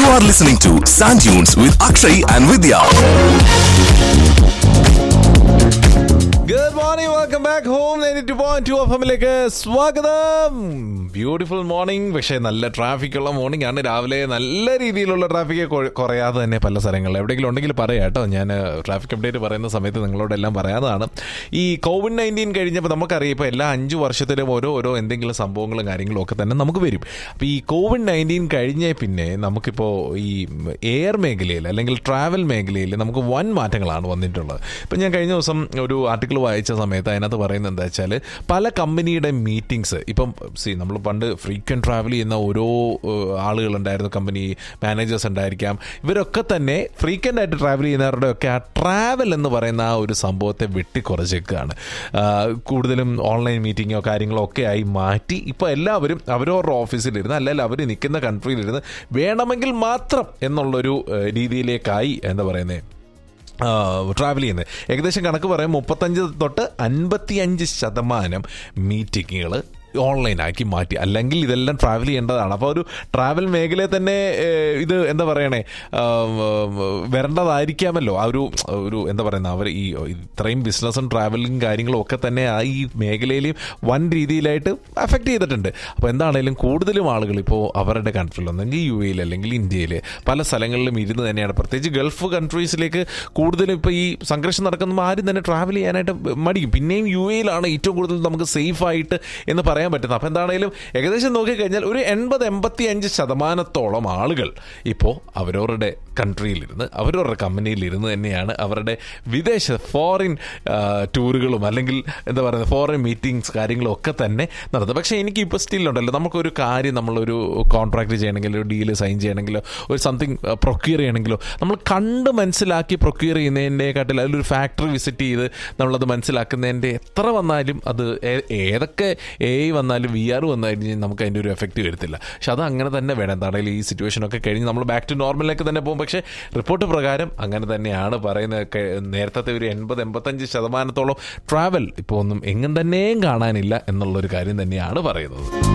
are listening to Sand Dunes with Akshay and Vidya. Good morning welcome back home ninety point two F എമ്മിലേക്ക് സ്വാഗതം beautiful morning പക്ഷേ നല്ല traffic ഉള്ള morning ആണ് രാവിലെ നല്ല രീതിയിലുള്ള ട്രാഫിക് കുറയാതെ തന്നെ പല സ്ഥലങ്ങളിൽ എവിടെയെങ്കിലും ഉണ്ടെങ്കിൽ പറയാം കേട്ടോ ഞാൻ ട്രാഫിക് അപ്ഡേറ്റ് പറയുന്ന സമയത്ത് നിങ്ങളോടെല്ലാം പറയാതാണ് ഈ കോവിഡ് നയൻറ്റീൻ കഴിഞ്ഞപ്പോൾ നമുക്കറിയാം ഇപ്പോൾ എല്ലാ അഞ്ച് വർഷത്തിലും ഓരോ ഓരോ എന്തെങ്കിലും സംഭവങ്ങളും കാര്യങ്ങളും ഒക്കെ തന്നെ നമുക്ക് വരും അപ്പോൾ ഈ കോവിഡ് നയൻറ്റീൻ കഴിഞ്ഞ പിന്നെ നമുക്കിപ്പോൾ ഈ എയർ മേഖലയിൽ അല്ലെങ്കിൽ ട്രാവൽ മേഖലയിൽ നമുക്ക് വൻ മാറ്റങ്ങളാണ് വന്നിട്ടുള്ളത് ഇപ്പം ഞാൻ കഴിഞ്ഞ ദിവസം ഒരു ആർട്ടിക്കിൾ വായിച്ച സമയത്ത് അതിനകത്ത് പറയുന്നത് എന്താ വെച്ചാൽ പല കമ്പനിയുടെ മീറ്റിംഗ്സ് ഇപ്പം സി നമ്മൾ പണ്ട് ഫ്രീക്വൻറ്റ് ട്രാവൽ ചെയ്യുന്ന ഓരോ ഏഹ്, ആളുകളുണ്ടായിരുന്നു കമ്പനി മാനേജേഴ്സ് ഉണ്ടായിരിക്കാം ഇവരൊക്കെ തന്നെ ഫ്രീക്വൻ്റ് ആയിട്ട് ട്രാവൽ ചെയ്യുന്നവരുടെ ഒക്കെ ആ ട്രാവൽ എന്ന് പറയുന്ന ആ ഒരു സംഭവത്തെ വെട്ടിക്കുറച്ചേക്കുകയാണ് കൂടുതലും ഓൺലൈൻ മീറ്റിങ്ങോ കാര്യങ്ങളോ ഒക്കെ ആയി മാറ്റി ഇപ്പോൾ എല്ലാവരും അവരവരുടെ ഓഫീസിലിരുന്ന് അല്ലെങ്കിൽ അവർ നിൽക്കുന്ന കൺട്രിയിലിരുന്ന് വേണമെങ്കിൽ മാത്രം എന്നുള്ളൊരു ഏഹ്, രീതിയിലേക്കായി എന്താ പറയുന്നത് ട്രാവൽ ചെയ്യുന്നത് ഏകദേശം കണക്ക് പറയാം മുപ്പത്തഞ്ച് തൊട്ട് അൻപത്തി അഞ്ച് ശതമാനം മീറ്റിങ്ങുകൾ ഓൺലൈനാക്കി മാറ്റി അല്ലെങ്കിൽ ഇതെല്ലാം ട്രാവൽ ചെയ്യേണ്ടതാണ് അപ്പോൾ ഒരു ട്രാവൽ മേഖലയിൽ തന്നെ ഏഹ്, ഇത് എന്താ പറയണേ ആഹ്, വരേണ്ടതായിരിക്കാമല്ലോ ആ ഒരു ഒരു എന്താ പറയുന്നത് അവർ ഈ ഇത്രയും ബിസിനസ്സും ട്രാവലിംഗ് കാര്യങ്ങളും ഒക്കെ തന്നെ ആ ഈ മേഖലയിലും വൻ രീതിയിലായിട്ട് അഫക്റ്റ് ചെയ്തിട്ടുണ്ട് അപ്പോൾ എന്താണേലും കൂടുതലും ആളുകൾ ഇപ്പോൾ അവരുടെ കൺട്രിയിൽ ഒന്നെങ്കിൽ യു എയിൽ അല്ലെങ്കിൽ ഇന്ത്യയിൽ പല സ്ഥലങ്ങളിലും ഇരുന്ന് തന്നെയാണ് പ്രത്യേകിച്ച് ഗൾഫ് കൺട്രീസിലേക്ക് കൂടുതലും ഇപ്പോൾ ഈ സംഘർഷം നടക്കുമ്പോൾ ആരും തന്നെ ട്രാവൽ ചെയ്യാനായിട്ട് മടിക്കും പിന്നെയും യു എയിലാണ് ഏറ്റവും കൂടുതൽ നമുക്ക് സേഫ് ആയിട്ട് എന്ന് പറയാൻ പറ്റുന്നത് അപ്പോൾ എന്താണേലും ഏകദേശം നോക്കിക്കഴിഞ്ഞാൽ ഒരു എൺപത് എൺപത്തി അഞ്ച് ശതമാനത്തോളം ആളുകൾ ഇപ്പോൾ അവരവരുടെ കൺട്രിയിലിരുന്ന് അവരവരുടെ കമ്പനിയിലിരുന്ന് തന്നെയാണ് അവരുടെ വിദേശ ഫോറിൻ ടൂറുകളും അല്ലെങ്കിൽ എന്താ പറയുന്നത് ഫോറിൻ മീറ്റിംഗ്സ് കാര്യങ്ങളും ഒക്കെ തന്നെ നടത്തുന്നത് പക്ഷേ എനിക്ക് ഇപ്പോൾ സ്റ്റിൽ ഉണ്ടല്ലോ നമുക്കൊരു കാര്യം നമ്മളൊരു കോൺട്രാക്ട് ചെയ്യണമെങ്കിലോ ഡീല് സൈൻ ചെയ്യണമെങ്കിലോ ഒരു സംതിങ് പ്രൊക്യൂർ ചെയ്യണമെങ്കിലോ നമ്മൾ കണ്ട് മനസ്സിലാക്കി പ്രൊക്യൂർ ചെയ്യുന്നതിൻ്റെക്കാട്ടിൽ അതിലൊരു ഫാക്ടറി വിസിറ്റ് ചെയ്ത് നമ്മളത് മനസ്സിലാക്കുന്നതിൻ്റെ എത്ര വന്നാലും അത് ഏ- ഏതൊക്കെ എ വന്നാലും വി ആർ വന്നു കഴിഞ്ഞാൽ നമുക്ക് അതിൻ്റെ ഒരു എഫക്റ്റ് വരത്തില്ല പക്ഷെ അത് അങ്ങനെ തന്നെ വേണം എന്താണെങ്കിലും ഈ സിറ്റുവേഷനൊക്കെ കഴിഞ്ഞ് നമ്മൾ ബാക്ക് ടു നോർമലിലേക്ക് തന്നെ പോകും പക്ഷേ റിപ്പോർട്ട് പ്രകാരം അങ്ങനെ തന്നെയാണ് പറയുന്നത് ഒക്കെ നേരത്തെ ഒരു എൺപത് എൺപത്തഞ്ച് ശതമാനത്തോളം ട്രാവൽ ഇപ്പോൾ ഒന്നും എങ്ങും തന്നെയും കാണാനില്ല എന്നുള്ളൊരു കാര്യം തന്നെയാണ് പറയുന്നത്